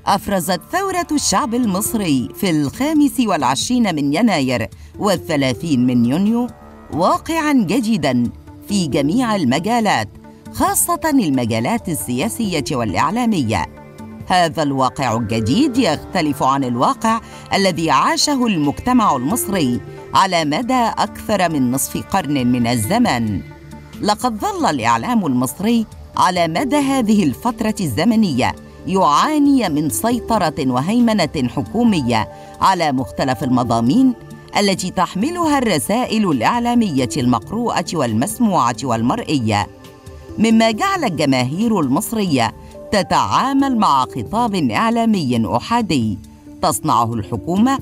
أفرزت ثورة الشعب المصري في الخامس والعشرين من يناير والثلاثين من يونيو واقعا جديدا في جميع المجالات خاصة المجالات السياسية والإعلامية هذا الواقع الجديد يختلف عن الواقع الذي عاشه المجتمع المصري على مدى أكثر من نصف قرن من الزمن لقد ظل الإعلام المصري على مدى هذه الفترة الزمنية يعاني من سيطرة وهيمنة حكومية على مختلف المضامين التي تحملها الرسائل الإعلامية المقروءة والمسموعة والمرئية مما جعل الجماهير المصرية تتعامل مع خطاب إعلامي أحادي تصنعه الحكومة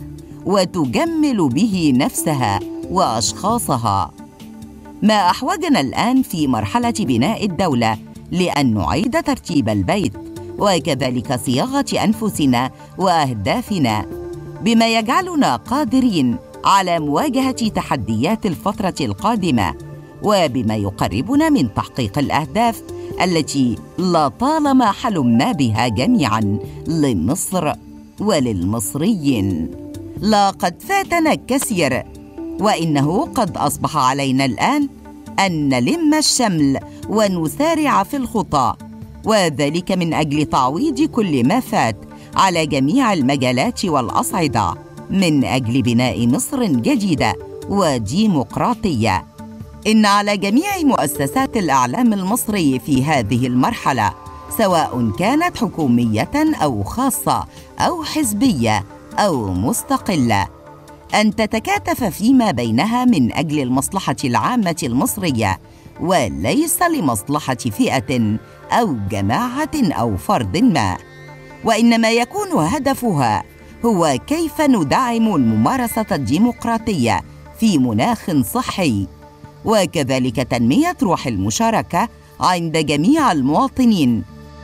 وتجمل به نفسها وأشخاصها ما أحوجنا الآن في مرحلة بناء الدولة لأن نعيد ترتيب البيت وكذلك صياغه انفسنا واهدافنا بما يجعلنا قادرين على مواجهه تحديات الفتره القادمه وبما يقربنا من تحقيق الاهداف التي لطالما حلمنا بها جميعا لمصر وللمصريين لقد فاتنا الكثير وانه قد اصبح علينا الان ان نلم الشمل ونسارع في الخطى وذلك من اجل تعويض كل ما فات على جميع المجالات والاصعده من اجل بناء مصر جديده وديمقراطيه ان على جميع مؤسسات الاعلام المصري في هذه المرحله سواء كانت حكوميه او خاصه او حزبيه او مستقله ان تتكاتف فيما بينها من اجل المصلحه العامه المصريه وليس لمصلحه فئه او جماعه او فرد ما وانما يكون هدفها هو كيف ندعم الممارسه الديمقراطيه في مناخ صحي وكذلك تنميه روح المشاركه عند جميع المواطنين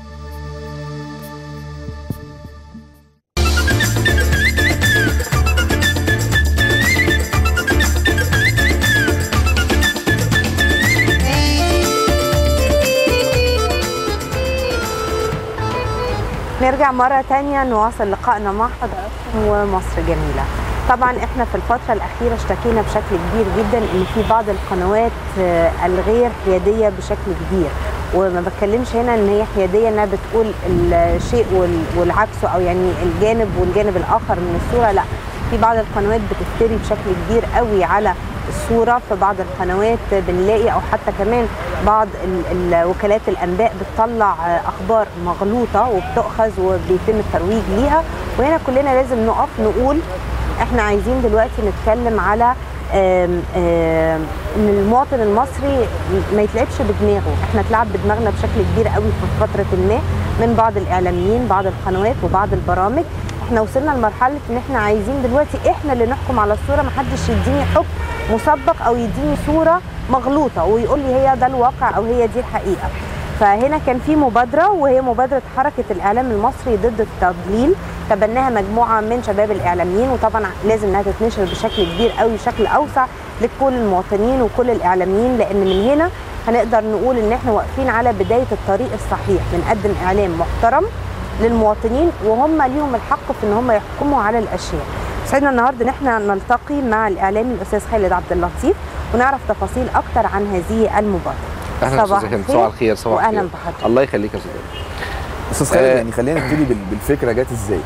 نرجع مرة تانية نواصل لقائنا مع حضراتكم ومصر جميلة طبعا احنا في الفترة الأخيرة اشتكينا بشكل كبير جدا ان في بعض القنوات آه، الغير حيادية بشكل كبير وما بتكلمش هنا ان هي حيادية انها بتقول الشيء وال- والعكسه او يعني الجانب والجانب الآخر من الصورة لا في بعض القنوات بتفتري بشكل كبير قوي على الصورة في بعض القنوات بنلاقي او حتى كمان بعض ال- ال- وكالات الانباء بتطلع آه، اخبار مغلوطة وبتؤخذ وبيتم الترويج ليها وهنا كلنا لازم نقف نقول احنا عايزين دلوقتي نتكلم على آم، آم، ان المواطن المصري ما يتلعبش بدماغه احنا اتلعب بدماغنا بشكل كبير قوي في فتره ما من بعض الاعلاميين بعض القنوات وبعض البرامج احنا وصلنا لمرحله ان احنا عايزين دلوقتي احنا اللي نحكم على الصوره ما حدش يديني حكم مسبق او يديني صوره مغلوطه ويقول لي هي ده الواقع او هي دي الحقيقه فهنا كان في مبادره وهي مبادره حركه الاعلام المصري ضد التضليل تبناها مجموعه من شباب الاعلاميين وطبعا لازم انها تتنشر بشكل كبير قوي بشكل اوسع لكل المواطنين وكل الاعلاميين لان من هنا هنقدر نقول ان احنا واقفين على بدايه الطريق الصحيح بنقدم اعلام محترم للمواطنين وهم ليهم الحق في ان هم يحكموا على الاشياء سعدنا النهارده ان احنا نلتقي مع الاعلامي الاستاذ خالد عبد اللطيف ونعرف تفاصيل اكتر عن هذه المبادره اهلا صباح استاذ هند الخير. صباح الخير صباح واهلا الخير بحضرتك الله يخليك يا استاذ هند. استاذ خالد آه. يعني خلينا نبتدي بال- بالفكره جت ازاي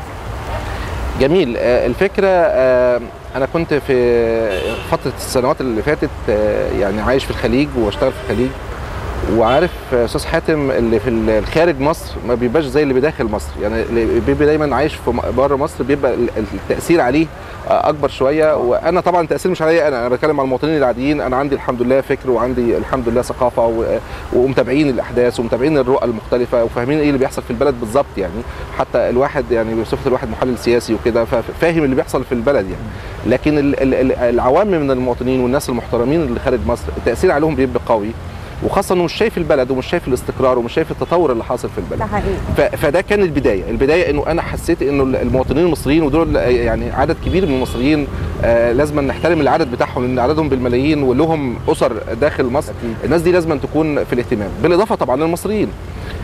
جميل آه، الفكره آه، انا كنت في فتره السنوات اللي فاتت آه، يعني عايش في الخليج واشتغل في الخليج وعارف آه، استاذ حاتم اللي في الخارج مصر ما بيبقاش زي اللي بداخل مصر يعني اللي بيبقى دايما عايش في بره مصر بيبقى ال- التاثير عليه آه، اكبر شويه وانا طبعا التاثير مش عليا انا انا بتكلم على المواطنين العاديين انا عندي الحمد لله فكر وعندي الحمد لله ثقافه و- ومتابعين الاحداث ومتابعين الرؤى المختلفه وفاهمين ايه اللي بيحصل في البلد بالظبط يعني حتى الواحد يعني بصفه الواحد محلل سياسي وكده ففاهم اللي بيحصل في البلد يعني لكن ال- ال- ال- العوام من المواطنين والناس المحترمين اللي خارج مصر التاثير عليهم بيبقى قوي وخاصه انه مش شايف البلد ومش شايف الاستقرار ومش شايف التطور اللي حاصل في ده البلد حقيقي ف- فده كان البدايه البدايه انه انا حسيت انه المواطنين المصريين ودول يعني عدد كبير من المصريين آه لازم نحترم العدد بتاعهم لان عددهم بالملايين ولهم اسر داخل مصر أكيد. الناس دي لازم تكون في الاهتمام بالاضافه طبعا للمصريين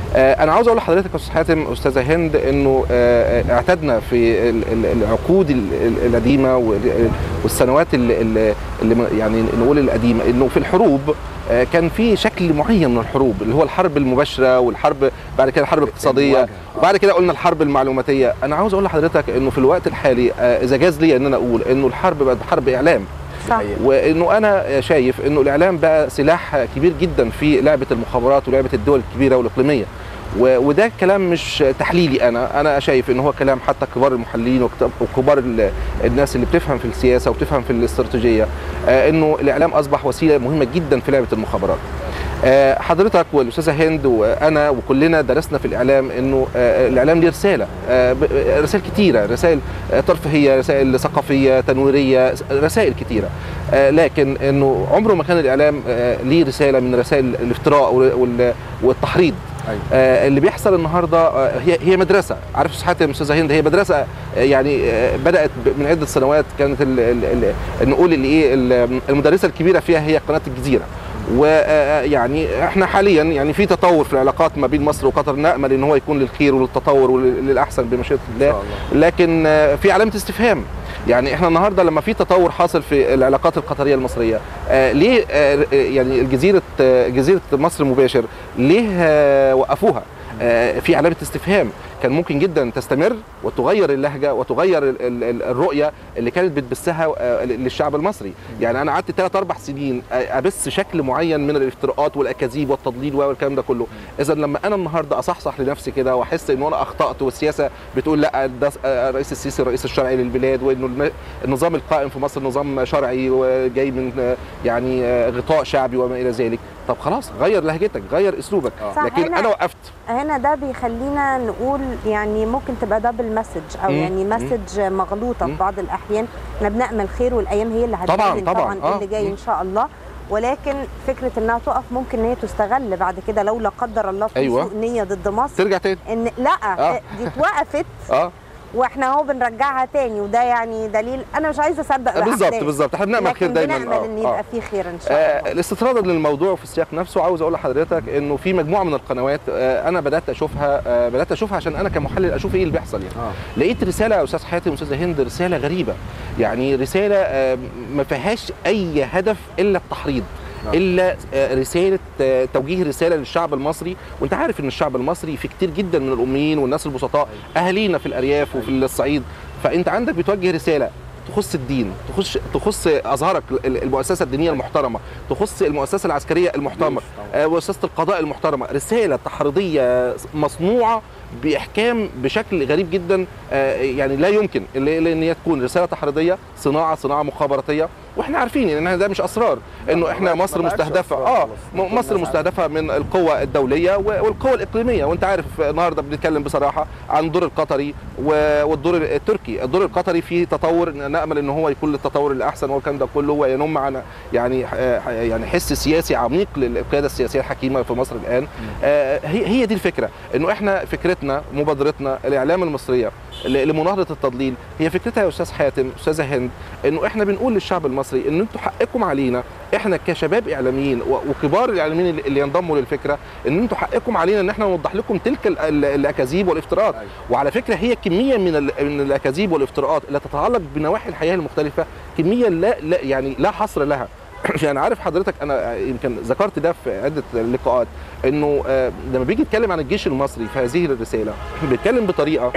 آه، انا عاوز اقول لحضرتك يا استاذ حاتم استاذه هند انه آه، آه، اعتدنا في ال- ال- العقود ال- ال- القديمه وال- والسنوات ال- ال- اللي م- يعني نقول القديمه انه في الحروب آه، كان في شكل معين من الحروب اللي هو الحرب المباشره والحرب بعد كده الحرب الاقتصاديه المواجهة. وبعد كده قلنا الحرب المعلوماتيه انا عاوز اقول لحضرتك انه في الوقت الحالي آه، اذا جاز لي ان انا اقول انه الحرب بقت حرب اعلام صح حقيقة. وانه انا شايف انه الاعلام بقى سلاح كبير جدا في لعبه المخابرات ولعبه الدول الكبيره والاقليميه و- وده كلام مش تحليلي انا انا شايف ان هو كلام حتى كبار المحللين وكت- وكبار ال- الناس اللي بتفهم في السياسه وبتفهم في الاستراتيجيه آه، انه الاعلام اصبح وسيله مهمه جدا في لعبه المخابرات آه، حضرتك والاستاذه هند وانا وكلنا درسنا في الاعلام انه آه، الاعلام ليه رساله آه، ب- رسائل كتيره رسائل آه، ترفيهيه رسائل ثقافيه تنويريه رسائل كتيره آه، لكن انه عمره ما كان الاعلام آه، ليه رساله من رسائل الافتراء وال- وال- والتحريض أيوة. آه، اللي بيحصل النهارده آه، هي هي مدرسه عارف استاذ حاتم استاذه هند هي مدرسه آه، يعني آه، بدات ب- من عده سنوات كانت ال- ال- ال- نقول اللي ايه ال- المدرسه الكبيره فيها هي قناه الجزيره ويعني احنا حاليا يعني في تطور في العلاقات ما بين مصر وقطر نامل ان هو يكون للخير وللتطور وللاحسن بمشيئه ان الله شاء الله لكن آه، في علامه استفهام يعني احنا النهارده لما في تطور حاصل في العلاقات القطريه المصريه آه ليه آه يعني الجزيره آه جزيره مصر مباشر ليه آه وقفوها آه في علامه استفهام كان ممكن جدا تستمر وتغير اللهجه وتغير ال- ال- ال- الرؤيه اللي كانت بتبثها آه، للشعب المصري يعني انا قعدت ثلاث اربع سنين آه، ابث شكل معين من الافتراءات والاكاذيب والتضليل والكلام ده كله اذا لما انا النهارده اصحصح لنفسي كده واحس ان انا اخطات والسياسه بتقول لا ده آه، الرئيس السيسي الرئيس الشرعي للبلاد وانه الم- النظام القائم في مصر نظام شرعي وجاي من آه، يعني آه، غطاء شعبي وما الى ذلك طب خلاص غير لهجتك غير اسلوبك صح، لكن هنا- انا وقفت هنا ده بيخلينا نقول يعني ممكن تبقى دبل مسج او مم. يعني مم. مسج مغلوطه في مم. بعض الاحيان احنا بنامل خير والايام هي اللي طبعاً، هتبين طبعاً، طبعا آه. اللي جاي مم. ان شاء الله ولكن فكره انها تقف ممكن ان هي تستغل بعد كده لو لا قدر الله في أيوة. سوء نيه ضد مصر ترجع تاني ان لا آه. دي اتوقفت اه واحنا اهو بنرجعها تاني وده يعني دليل انا مش عايزه اسبق بالظبط بأحداث، بالظبط احنا بنعمل خير لكن دايما بنامل آه، ان آه. يبقى في خير ان شاء آه، الله الاستطرادا للموضوع في السياق نفسه عاوز اقول لحضرتك انه في مجموعه من القنوات آه، انا بدات اشوفها آه، بدات اشوفها عشان انا كمحلل اشوف ايه اللي بيحصل يعني اه لقيت رساله يا استاذ حاتم استاذه هند رساله غريبه يعني رساله آه، ما فيهاش اي هدف الا التحريض نعم. الا آه، رساله آه، توجيه رساله للشعب المصري وانت عارف ان الشعب المصري في كتير جدا من الاميين والناس البسطاء اهالينا في الارياف وفي الصعيد فانت عندك بتوجه رساله تخص الدين تخص تخص ازهرك ال- المؤسسه الدينيه المحترمه تخص المؤسسه العسكريه المحترمه طبعاً. آه، مؤسسه القضاء المحترمه رساله تحريضيه مصنوعه باحكام بشكل غريب جدا آه، يعني لا يمكن اللي اللي ان هي تكون رساله تحريضيه صناعه صناعه مخابراتيه واحنا عارفين ان ده مش اسرار انه احنا ما مصر بقتش مستهدفه أسرار اه خلاص. م- كل مصر الناس مستهدفه من القوى الدوليه و- والقوى الاقليميه وانت عارف النهارده بنتكلم بصراحه عن الدور القطري و- والدور التركي الدور القطري فيه تطور نامل ان هو يكون للتطور الاحسن والكلام ده كله وينم عن يعني آه، يعني حس سياسي عميق للقياده السياسيه الحكيمه في مصر الان آه، هي هي دي الفكره انه احنا فكرتنا مبادرتنا الاعلام المصريه ل- لمناهضه التضليل هي فكرتها يا استاذ حاتم استاذه هند انه احنا بنقول للشعب المصري ان انتوا حقكم علينا احنا كشباب اعلاميين و- وكبار الاعلاميين اللي- اللي ينضموا للفكره ان انتوا حقكم علينا ان احنا نوضح لكم تلك ال- ال- الاكاذيب والافتراءات أيوة. وعلى فكره هي كميه من ال- من الاكاذيب والافتراءات اللي تتعلق بنواحي الحياه المختلفه كميه لا, لا يعني لا حصر لها يعني عارف حضرتك انا يمكن ذكرت ده في عده لقاءات انه آه، لما بيجي يتكلم عن الجيش المصري في هذه الرساله بيتكلم بطريقه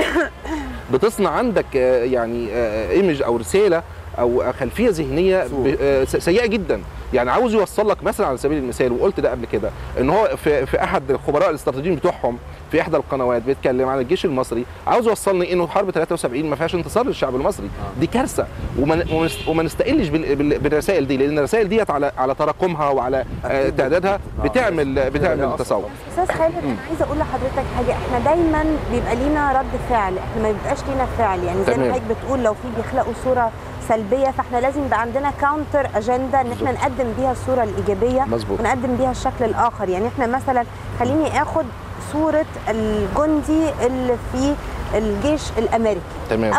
بتصنع عندك آه، يعني ايمج او رساله او خلفيه ذهنيه صورة. ب- آه، س- سيئه جدا يعني عاوز يوصل لك مثلا على سبيل المثال وقلت ده قبل كده ان هو في, في احد الخبراء الاستراتيجيين بتوعهم في احدى القنوات بيتكلم عن الجيش المصري عاوز يوصلني انه حرب 73 ما فيهاش انتصار للشعب المصري آه. دي كارثه وما وما نست- وما نستقلش بال- بال- بالرسائل دي لان الرسائل ديت على على تراكمها وعلى آه، أكيد. تعدادها آه. بتعمل كده بتعمل أصلاً. تسوق استاذ خالد انا عايزه اقول لحضرتك حاجه احنا دايما بيبقى لينا رد فعل احنا ما بيبقاش لينا فعل يعني زي تمام. ما حضرتك بتقول لو في بيخلقوا صوره سلبيه فاحنا لازم يبقى عندنا كاونتر اجنده ان احنا نقدم بيها الصوره الايجابيه مظبوط ونقدم بيها الشكل الاخر يعني احنا مثلا خليني اخد صوره الجندي اللي في الجيش الامريكي تمام اول ما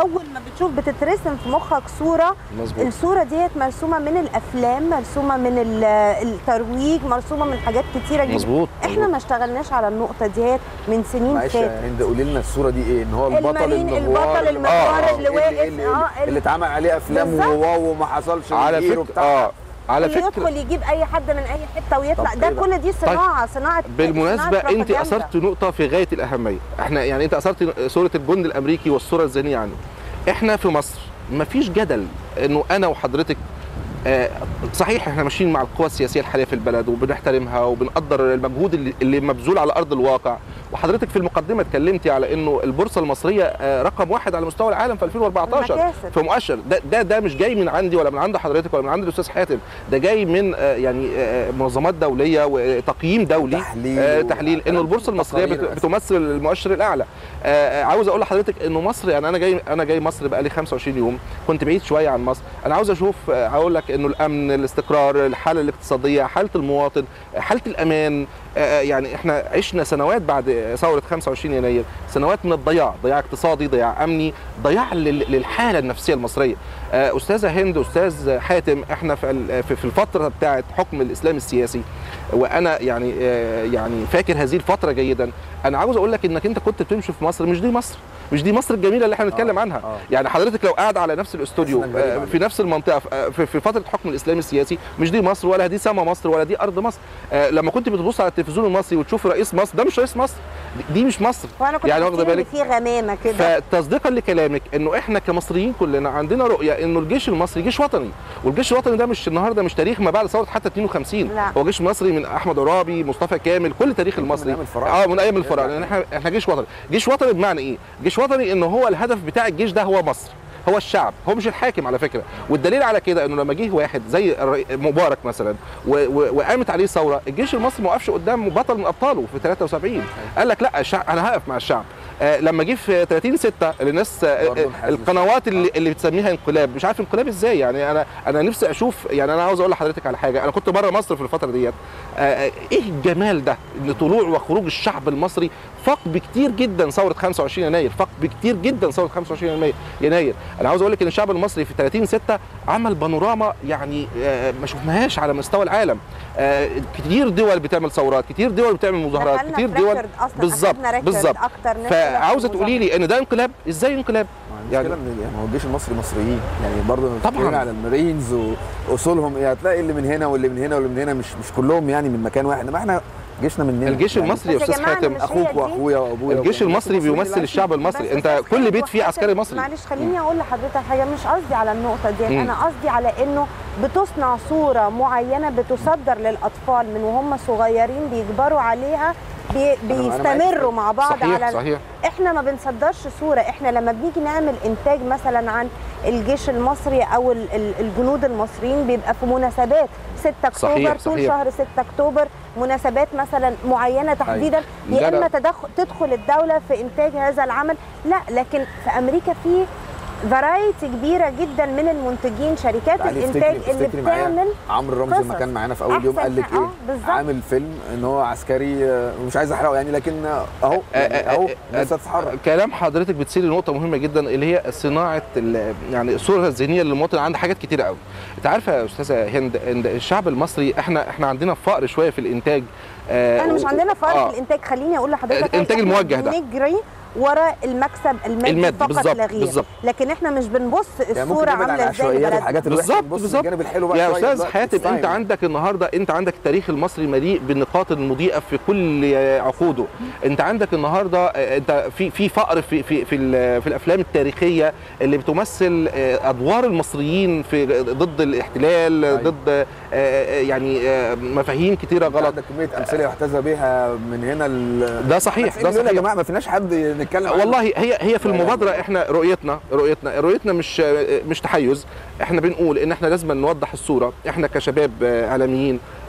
بتشوف بتترسم في مخك صوره مظبوط الصوره ديت مرسومه من الافلام مرسومه من ال- الترويج مرسومه من حاجات كتيره جدا مظبوط احنا ما اشتغلناش على النقطه ديت من سنين معلش فاتت يا هند قولي لنا الصوره دي ايه ان هو البطل المارين- المغوار البطل المغوار آه، اللي واقف، اللي, اللي, آه، اللي, اللي اتعمل عليه افلام بالظبط. وواو وما حصلش على الهيرو فكره بتاعها. اه على اللي فكره يدخل يجيب اي حد من اي حته ويطلع طب ده إيه بقى؟ كل دي صناعه صناعه بالمناسبه صناعة انت بروباجندا. اثرت نقطه في غايه الاهميه احنا يعني انت اثرت صوره الجند الامريكي والصوره الذهنيه عنه احنا في مصر مفيش جدل انه انا وحضرتك آه، صحيح احنا ماشيين مع القوى السياسيه الحاليه في البلد وبنحترمها وبنقدر المجهود اللي, اللي مبذول على ارض الواقع وحضرتك في المقدمه اتكلمتي على انه البورصه المصريه آه، رقم واحد على مستوى العالم في 2014 المكاسب. في مؤشر ده ده ده مش جاي من عندي ولا من عند حضرتك ولا من عند الاستاذ حاتم ده جاي من آه، يعني آه، منظمات دوليه وتقييم دولي تحليل آه و- تحليل انه البورصه المصريه بت- تقارير. بتمثل المؤشر الاعلى آه آه، عاوز اقول لحضرتك انه مصر يعني انا جاي انا جاي مصر بقالي 25 يوم كنت بعيد شويه عن مصر انا عاوز اشوف آه، هقول لك انه الامن الاستقرار الحاله الاقتصاديه حاله المواطن حاله الامان آه، يعني احنا عشنا سنوات بعد ثوره 25 يناير سنوات من الضياع ضياع اقتصادي ضياع امني ضياع لل- للحاله النفسيه المصريه آه، استاذه هند استاذ حاتم احنا في ال- في في الفتره بتاعه حكم الاسلام السياسي وانا يعني آه، يعني فاكر هذه الفتره جيدا انا عاوز اقول لك انك انت كنت بتمشي في مصر مش دي مصر مش دي مصر الجميله اللي احنا بنتكلم آه، عنها آه. يعني حضرتك لو قاعد على نفس الاستوديو إنك غريب آه، عليك. في نفس المنطقه في- في في فتره حكم الاسلام السياسي مش دي مصر ولا دي سما مصر ولا دي ارض مصر آه، لما كنت بتبص على التلفزيون المصري وتشوف رئيس مصر ده مش رئيس مصر دي- دي مش مصر وانا كنت يعني يعني واخده بالك في غمامه كده فتصديقا لكلامك انه احنا كمصريين كلنا عندنا رؤيه انه الجيش المصري جيش وطني والجيش الوطني ده مش النهارده مش تاريخ ما بعد ثوره حتى 52 لا. هو جيش مصري من احمد عرابي مصطفى كامل كل تاريخ المصري أيام الفراعنة. اه من ايام الفراعنه لان احنا احنا جيش وطني جيش وطني بمعنى ايه جيش وطني انه هو الهدف بتاع الجيش ده هو مصر هو الشعب هو مش الحاكم على فكره والدليل على كده انه لما جه واحد زي الرئي- مبارك مثلا و- و- وقامت عليه ثوره الجيش المصري ما وقفش قدام بطل من ابطاله في 73 قال لك لا الشعب انا هقف مع الشعب آه لما جه في 30 6 اللي الناس آه برضه آه، انحاز القنوات اللي, اللي بتسميها انقلاب مش عارف انقلاب ازاي يعني انا انا نفسي اشوف يعني انا عاوز اقول لحضرتك على حاجه انا كنت بره مصر في الفتره ديت آه آه، ايه الجمال ده ان طلوع وخروج الشعب المصري فاق بكتير جدا ثوره 25 يناير فاق بكتير جدا ثوره 25 يناير يناير انا عاوز اقول لك ان الشعب المصري في 30 6 عمل بانوراما يعني آه ما شفناهاش على مستوى العالم آه كتير دول بتعمل ثورات كتير دول بتعمل مظاهرات دخلنا كتير في دول ريكورد أصلاً، بالظبط أخدنا ريكورد بالظبط أكتر ناس فعاوزه طلعت تقولي لي ان ده انقلاب ازاي انقلاب يعني يعني- يعني هو الجيش المصري مصريين يعني برضه لما طبعاً. بتتكلم على المارينز واصولهم يعني هتلاقي اللي من هنا واللي من هنا واللي من هنا مش مش كلهم يعني من مكان واحد انما احنا جيشنا مننا الجيش يعني المصري يا بس يا استاذ جماعة حاتم مش- اخوك هي دي- واخويا وابويا الجيش وأبويا. المصري الناس بيمثل اللي الشعب بس المصري انت أستاذ كل خالد بيت فيه وحاتم، عسكري مصري معلش خليني اقول لحضرتك حاجه مش قصدي على النقطه دي مم. انا قصدي على انه بتصنع صوره معينه بتصدر للاطفال من وهم صغيرين بيكبروا عليها بي أنا معاك في بيستمروا ده. مع بعض صحيح على صحيح احنا ما بنصدرش صوره احنا لما بنيجي نعمل انتاج مثلا عن الجيش المصري او ال- ال- الجنود المصريين بيبقى في مناسبات 6 اكتوبر صحيح، طول صحيح. شهر 6 اكتوبر مناسبات مثلا معينه تحديدا لا، يا لا. اما تدخل تدخل الدوله في انتاج هذا العمل لا لكن في امريكا في فرايتي كبيره جدا من المنتجين شركات تعالي الانتاج افتكري اللي افتكري معايا بتعمل عمرو رمزي لما قصص. كان معانا في اول يوم أحسن قال لك حاجة. ايه آه، بالظبط. عامل فيلم ان هو عسكري آه، ومش عايز احرقه يعني لكن آه، اهو يعني اهو الناس هتتحرك كلام حضرتك بتثير نقطة مهمة جدا اللي هي صناعة ال- يعني الصورة الذهنية للمواطن عند حاجات كتيرة قوي. أنت عارفة يا أستاذة هند إن الشعب المصري إحنا إحنا عندنا فقر شوية في الإنتاج. آه، احنا مش و- عندنا فرق آه. في الانتاج خليني اقول لحضرتك الإنتاج إحنا الموجه ده. بنجري ورا المكسب المادي المادي، فقط بالظبط، لا غير بالظبط. لكن احنا مش بنبص يعني ممكن الصوره نبعد عن عامله ازاي العشوائيات لبلدنا. والحاجات الوحشه بالظبط نبص بالظبط الجانب الحلو بقى يا شوية استاذ دلوقتي. حاتم انت Fine. عندك النهارده انت عندك التاريخ المصري مليء بالنقاط المضيئه في كل عقوده انت عندك النهارده آه، انت في في فقر في في في, ال- في الافلام التاريخيه اللي بتمثل آه، ادوار المصريين في ضد الاحتلال أيوة. ضد آه، آه، يعني آه، مفاهيم كتيره انت غلط عندك كميه امثله يحتذى بها من هنا ل... ده صحيح ده ده يا صحيح جماعه ما فيناش حد نتكلم عنه. والله هي هي في لا، لا، المبادره احنا رؤيتنا رؤيتنا رؤيتنا مش مش تحيز احنا بنقول ان احنا لازم نوضح الصوره احنا كشباب اعلاميين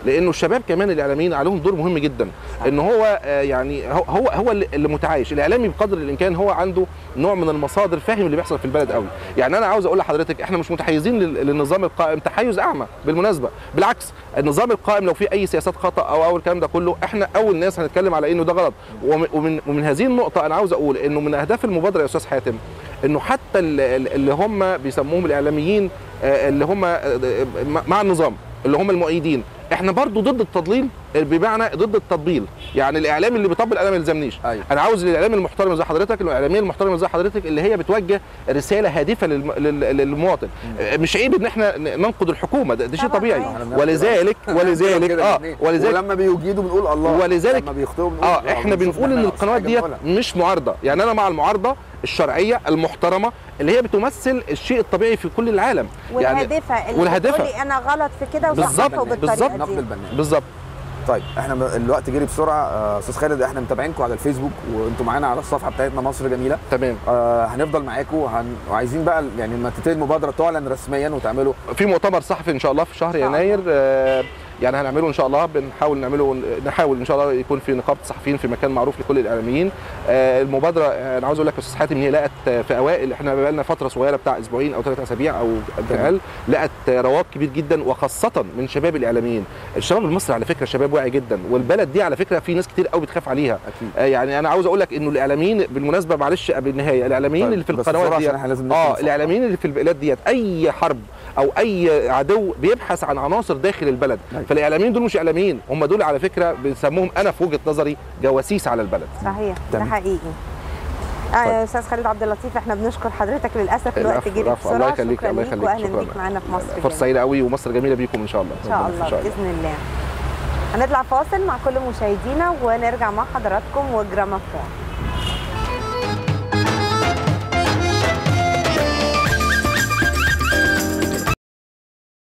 لانه الشباب كمان الاعلاميين عليهم دور مهم جدا ان هو آه، يعني هو هو هو اللي اللي متعايش الاعلامي بقدر الامكان هو عنده نوع من المصادر فاهم اللي بيحصل في البلد قوي يعني انا عاوز اقول لحضرتك احنا مش متحيزين لل- للنظام القائم تحيز اعمى بالمناسبه بالعكس النظام القائم لو في اي سياسات خطا او او الكلام ده كله احنا اول ناس هنتكلم على انه ده غلط ومن ومن, ومن هذه النقطه انا عاوز اقول انه من اهداف المبادره يا استاذ حاتم انه حتى ال- ال- اللي هم بيسموهم الاعلاميين آه، اللي هم آه، مع النظام اللي هم المؤيدين احنا برضو ضد التضليل بمعنى ضد التطبيل يعني الاعلام اللي بيطبل انا ما يلزمنيش أيوة. انا عاوز الاعلام المحترم زي حضرتك الاعلاميه المحترمه زي حضرتك اللي هي بتوجه رساله هادفه للم... لل- للمواطن مش عيب ان احنا ن- ننقد الحكومه ده, ده شيء طبعاً، طبيعي أيوة. إحنا بنعمل ولذلك كده. ولذلك كده اه الاتنين. ولذلك ولما بيجيدوا بنقول الله ولذلك- لما بيخطئوا بنقول اه الله. احنا بنشوف بنقول ان إحنا القنوات حاجة ديت نقولها. مش معارضه يعني انا مع المعارضه الشرعيه المحترمه اللي هي بتمثل الشيء الطبيعي في كل العالم يعني والهادفه اللي والهادفة. بتقولي انا غلط في كده بالظبط، وصححه بالطريقه بالظبط. نقد دي البناء بالظبط طيب احنا م- الوقت جري بسرعه آه، استاذ خالد احنا متابعينكم على الفيسبوك وانتم معانا على الصفحه بتاعتنا مصر جميله تمام آه هنفضل معاكم وهن... وعايزين بقى يعني لما تنتهي المبادره تعلن رسميا وتعملوا في مؤتمر صحفي ان شاء الله في شهر شاء الله. يناير آه، يعني هنعمله ان شاء الله بنحاول نعمله نحاول ان شاء الله يكون في نقابه الصحفيين في مكان معروف لكل الاعلاميين آه، المبادره آه، انا عاوز اقول لك يا استاذ حاتم ان هي لقت آه، في اوائل احنا بقى لنا فتره صغيره بتاع اسبوعين او ثلاث اسابيع او اقل لقت آه، رواج كبير جدا وخاصه من شباب الاعلاميين الشباب المصري على فكره شباب واعي جدا والبلد دي على فكره في ناس كتير قوي بتخاف عليها اكيد آه، يعني انا عاوز اقول لك انه الاعلاميين بالمناسبه معلش قبل النهايه الاعلاميين طيب، اللي في بس القنوات بسرعة دي عشان احنا لازم نختم اه الفقرة. الاعلاميين اللي في البلاد ديت اي حرب او اي عدو بيبحث عن عناصر داخل البلد أيوة. فالاعلاميين دول مش اعلاميين هم دول على فكره بنسموهم انا في وجهه نظري جواسيس على البلد صحيح ده تمام. حقيقي آه يا استاذ خالد عبد اللطيف احنا بنشكر حضرتك للاسف الوقت العفو، جري العفو، الله بسرعه يخليك شكرا الله ليك يخليك واهلا شكرا بيك معانا في مصر فرصه جميلة. سعيده قوي ومصر جميله بيكم ان شاء الله ان شاء الله باذن الله هنطلع فاصل مع كل مشاهدينا ونرجع مع حضراتكم وجرامافون